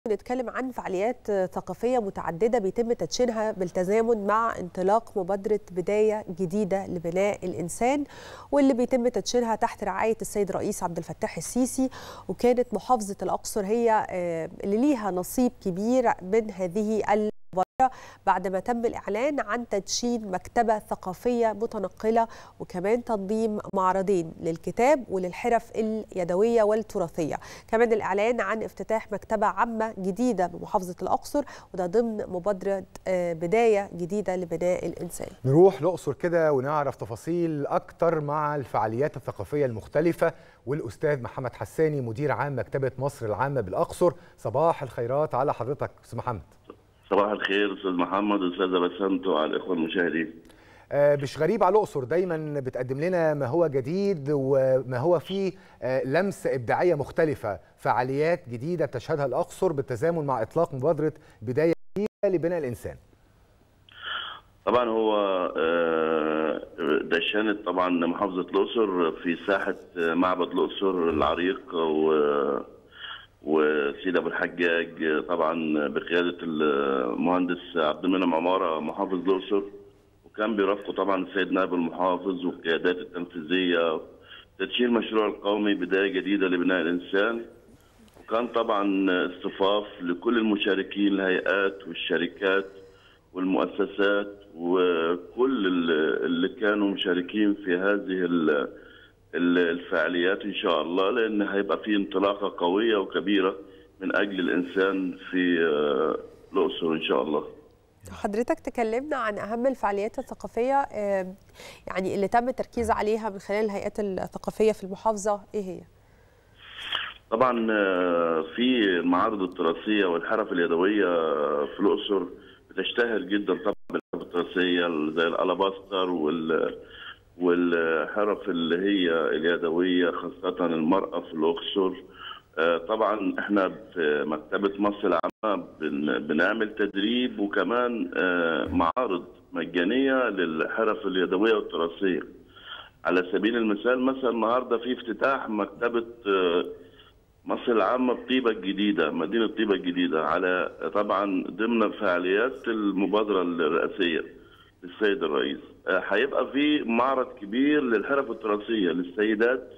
نتكلم عن فعاليات ثقافية متعددة بيتم تدشينها بالتزامن مع انطلاق مبادرة بداية جديدة لبناء الإنسان واللي بيتم تدشينها تحت رعاية السيد الرئيس عبد الفتاح السيسي وكانت محافظة الأقصر هي اللي ليها نصيب كبير من هذه المبادرة بعدما تم الإعلان عن تدشين مكتبة ثقافية متنقلة وكمان تنظيم معرضين للكتاب وللحرف اليدوية والتراثية كمان الإعلان عن افتتاح مكتبة عامة جديدة بمحافظة الأقصر وده ضمن مبادرة بداية جديدة لبناء الإنسان نروح الأقصر كده ونعرف تفاصيل أكتر مع الفعاليات الثقافية المختلفة والأستاذ محمد حساني مدير عام مكتبة مصر العامة بالأقصر صباح الخيرات على حضرتك أستاذ محمد صباح الخير استاذ محمد واستاذه بسنت وعلى الاخوه المشاهدين آه مش غريب على الاقصر دايما بتقدم لنا ما هو جديد وما هو فيه آه لمسه ابداعيه مختلفه فعاليات جديده بتشهدها الاقصر بالتزامن مع اطلاق مبادره بدايه جديده لبناء الانسان طبعا هو آه دشنت طبعا محافظه الاقصر في ساحه معبد الاقصر العريق و وسيد ابو الحجاج طبعا بقياده المهندس عبد المنعم عماره محافظ الاقصر وكان بيرافقه طبعا السيد نائب المحافظ والقيادات التنفيذيه تدشين مشروع القومي بدايه جديده لبناء الانسان وكان طبعا اصطفاف لكل المشاركين الهيئات والشركات والمؤسسات وكل اللي كانوا مشاركين في هذه الفعاليات ان شاء الله لان هيبقى في انطلاقه قويه وكبيره من اجل الانسان في الاقصر ان شاء الله. حضرتك تكلمنا عن اهم الفعاليات الثقافيه يعني اللي تم التركيز عليها من خلال الهيئات الثقافيه في المحافظه ايه هي؟ طبعا في المعارض التراثيه والحرف اليدويه في الاقصر بتشتهر جدا طبعا بالحرف التراثيه زي الالاباستر وال والحرف اللي هي اليدويه خاصه المراه في الاقصر طبعا احنا في مكتبه مصر العامه بنعمل تدريب وكمان معارض مجانيه للحرف اليدويه والتراثيه على سبيل المثال مثلا النهارده في افتتاح مكتبه مصر العامه بطيبه الجديده مدينه طيبه الجديده على طبعا ضمن فعاليات المبادره الرئاسيه للسيد الرئيس هيبقى في معرض كبير للحرف التراثيه للسيدات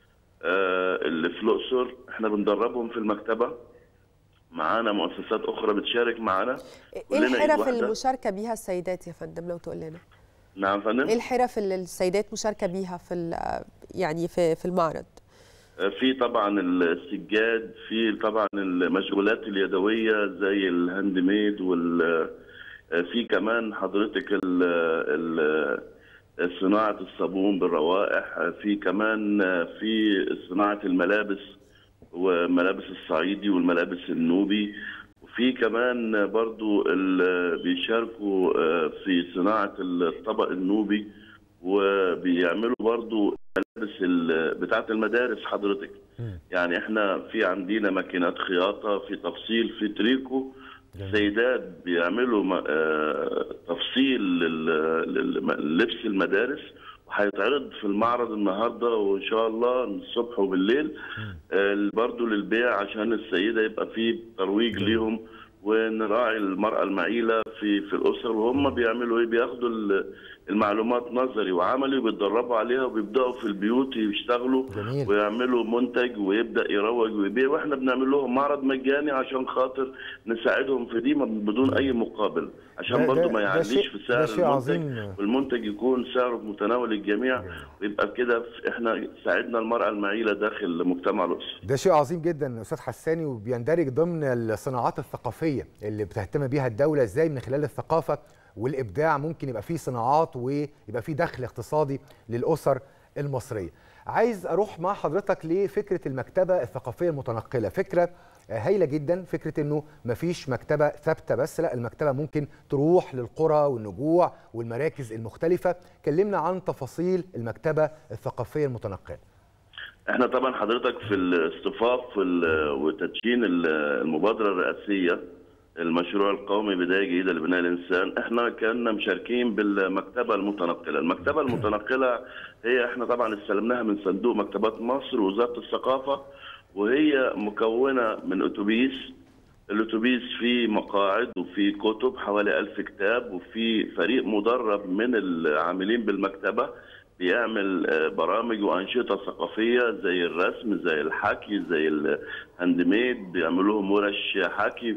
اللي في الاقصر احنا بندربهم في المكتبه معانا مؤسسات اخرى بتشارك معانا ايه الحرف اللي مشاركه بيها السيدات يا فندم لو تقول لنا نعم فندم ايه الحرف اللي السيدات مشاركه بيها في يعني في في المعرض في طبعا السجاد في طبعا المشغولات اليدويه زي الهاند ميد وال في كمان حضرتك ال ال صناعة الصابون بالروائح في كمان في صناعة الملابس وملابس الصعيدي والملابس النوبي وفي كمان برضو بيشاركوا في صناعة الطبق النوبي وبيعملوا برضو ملابس بتاعة المدارس حضرتك يعني احنا في عندنا ماكينات خياطة في تفصيل في تريكو سيدات بيعملوا تفصيل للبس المدارس وهيتعرض في المعرض النهارده وان شاء الله الصبح وبالليل برضه للبيع عشان السيده يبقى في ترويج ليهم ونراعي المراه المعيله في في الاسر وهم بيعملوا ايه بياخدوا المعلومات نظري وعملي وبيتدربوا عليها وبيبداوا في البيوت يشتغلوا جميل. ويعملوا منتج ويبدا يروج ويبيع واحنا بنعمل لهم معرض مجاني عشان خاطر نساعدهم في دي بدون اي مقابل عشان برضه ما يعليش في سعر شيء المنتج عظيم. والمنتج يكون سعره متناول الجميع ويبقى كده احنا ساعدنا المراه المعيله داخل مجتمع الاقصر ده شيء عظيم جدا استاذ حساني وبيندرج ضمن الصناعات الثقافيه اللي بتهتم بيها الدوله ازاي من خلال الثقافه والابداع ممكن يبقى فيه صناعات ويبقى فيه دخل اقتصادي للاسر المصريه. عايز اروح مع حضرتك لفكره المكتبه الثقافيه المتنقله، فكره هايله جدا فكره انه مفيش مكتبه ثابته بس لا المكتبه ممكن تروح للقرى والنجوع والمراكز المختلفه، كلمنا عن تفاصيل المكتبه الثقافيه المتنقله. احنا طبعا حضرتك في الاصطفاف وتدشين المبادره الرئاسيه المشروع القومي بدايه جديده لبناء الانسان احنا كنا مشاركين بالمكتبه المتنقله، المكتبه المتنقله هي احنا طبعا استلمناها من صندوق مكتبات مصر ووزاره الثقافه وهي مكونه من اتوبيس الاتوبيس فيه مقاعد وفيه كتب حوالي ألف كتاب وفي فريق مدرب من العاملين بالمكتبة بيعمل برامج وأنشطة ثقافية زي الرسم زي الحكي زي الهاند ميد بيعملوا لهم ورش حكي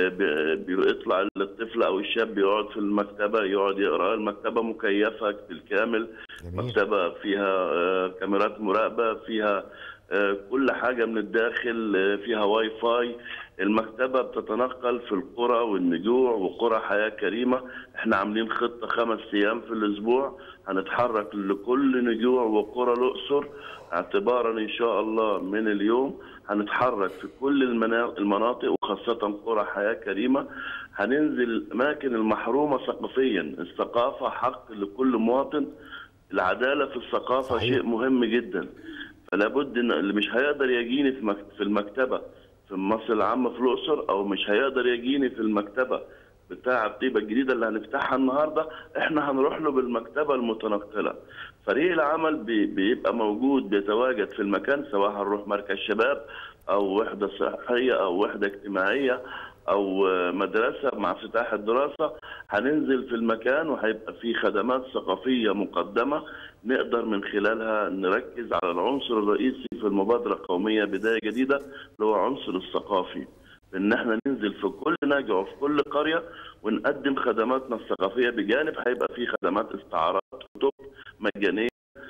بيطلع الطفل أو الشاب يقعد في المكتبة يقعد يقرأ المكتبة مكيفة بالكامل جميل. مكتبة فيها كاميرات مراقبة فيها كل حاجة من الداخل فيها واي فاي المكتبة بتتنقل في القرى والنجوع وقرى حياة كريمة احنا عاملين خطة خمس ايام في الاسبوع هنتحرك لكل نجوع وقرى الاقصر اعتبارا ان شاء الله من اليوم هنتحرك في كل المناطق وخاصة قرى حياة كريمة هننزل الاماكن المحرومة ثقافيا الثقافة حق لكل مواطن العدالة في الثقافة صحيح. شيء مهم جدا فلا بد ان اللي مش هيقدر يجيني في المكتبه في مصر العامه في الاقصر او مش هيقدر يجيني في المكتبه بتاع الطيبه الجديده اللي هنفتحها النهارده احنا هنروح له بالمكتبه المتنقله. فريق العمل بيبقى موجود بيتواجد في المكان سواء هنروح مركز شباب او وحده صحيه او وحده اجتماعيه او مدرسه مع افتتاح الدراسه هننزل في المكان وهيبقى في خدمات ثقافيه مقدمه نقدر من خلالها نركز على العنصر الرئيسي في المبادره القوميه بدايه جديده اللي هو عنصر الثقافي ان احنا ننزل في كل نجع وفي كل قريه ونقدم خدماتنا الثقافيه بجانب هيبقى في خدمات استعارات كتب مجانيه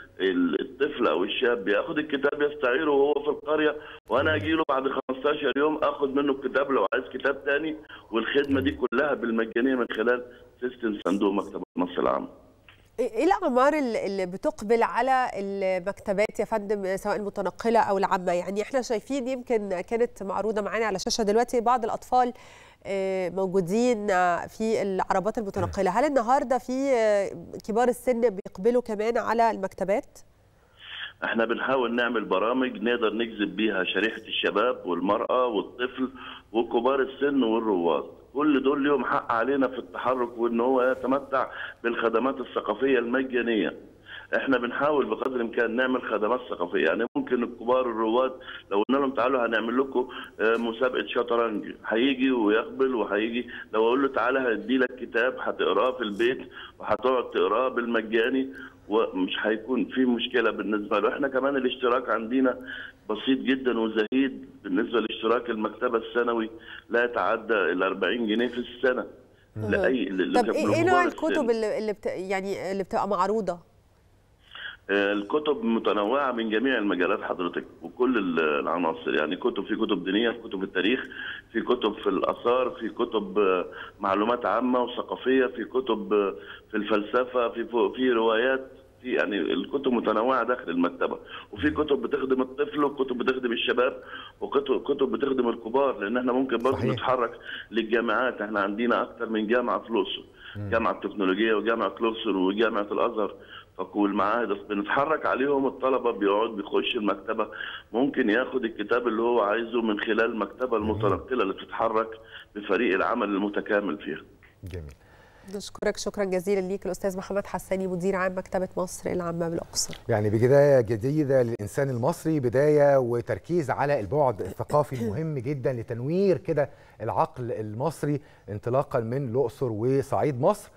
الطفل او الشاب بياخد الكتاب يستعيره وهو في القريه وانا اجي له بعد 15 يوم اخد منه الكتاب لو عايز كتاب تاني والخدمه دي كلها بالمجانيه من خلال سيستم صندوق مكتبه مصر العامه. ايه الاعمار اللي بتقبل على المكتبات يا فندم سواء المتنقله او العامه يعني احنا شايفين يمكن كانت معروضه معانا على الشاشه دلوقتي بعض الاطفال موجودين في العربات المتنقله هل النهارده في كبار السن بيقبلوا كمان على المكتبات احنا بنحاول نعمل برامج نقدر نجذب بيها شريحه الشباب والمراه والطفل وكبار السن والرواد كل دول ليهم حق علينا في التحرك وان هو يتمتع بالخدمات الثقافيه المجانيه احنا بنحاول بقدر الامكان نعمل خدمات ثقافيه يعني ممكن الكبار الرواد لو قلنا لهم تعالوا هنعمل لكم مسابقه شطرنج هيجي ويقبل وهيجي لو اقول له تعالى هدي لك كتاب هتقراه في البيت وهتقعد تقراه بالمجاني ومش هيكون في مشكله بالنسبه له احنا كمان الاشتراك عندنا بسيط جدا وزهيد بالنسبه لاشتراك المكتبه السنوي لا يتعدى ال 40 جنيه في السنه لاي طب ايه نوع الكتب اللي, اللي بت... يعني اللي بتبقى معروضه الكتب متنوعه من جميع المجالات حضرتك وكل العناصر يعني كتب في كتب دينيه في كتب التاريخ في كتب في الاثار في كتب معلومات عامه وثقافيه في كتب في الفلسفه في في روايات في يعني الكتب متنوعه داخل المكتبه وفي كتب بتخدم الطفل وكتب بتخدم الشباب وكتب كتب بتخدم الكبار لان احنا ممكن برضه نتحرك للجامعات احنا عندنا اكثر من جامعه في الاقصر جامعه التكنولوجيه وجامعه الاقصر وجامعه الازهر والمعاهد بنتحرك عليهم الطلبه بيقعد بيخش المكتبه ممكن ياخد الكتاب اللي هو عايزه من خلال المكتبه المتنقله اللي بتتحرك بفريق العمل المتكامل فيها. جميل. نشكرك شكرا جزيلا ليك الاستاذ محمد حساني مدير عام مكتبه مصر العامه بالاقصر. يعني بدايه جديده للانسان المصري بدايه وتركيز على البعد الثقافي المهم جدا لتنوير كده العقل المصري انطلاقا من الاقصر وصعيد مصر